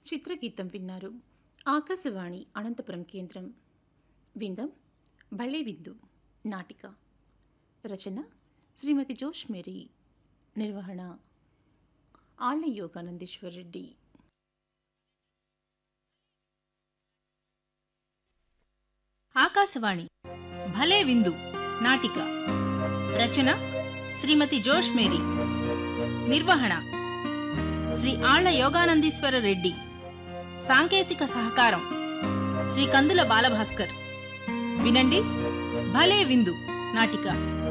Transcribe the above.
చిత్రగీతం విన్నారు ఆకాశవాణి అనంతపురం కేంద్రం విందం భళే విందు నాటిక రచన శ్రీమతి జోష్ మేరీ నిర్వహణ ఆళ్ల యోగానందేశ్వర రెడ్డి ఆకాశవాణి భలే విందు నాటిక రచన శ్రీమతి జోష్ మేరీ నిర్వహణ శ్రీ ఆళ్ల యోగానందీశ్వర రెడ్డి సాంకేతిక సహకారం శ్రీ కందుల బాలభాస్కర్ వినండి భలే విందు నాటిక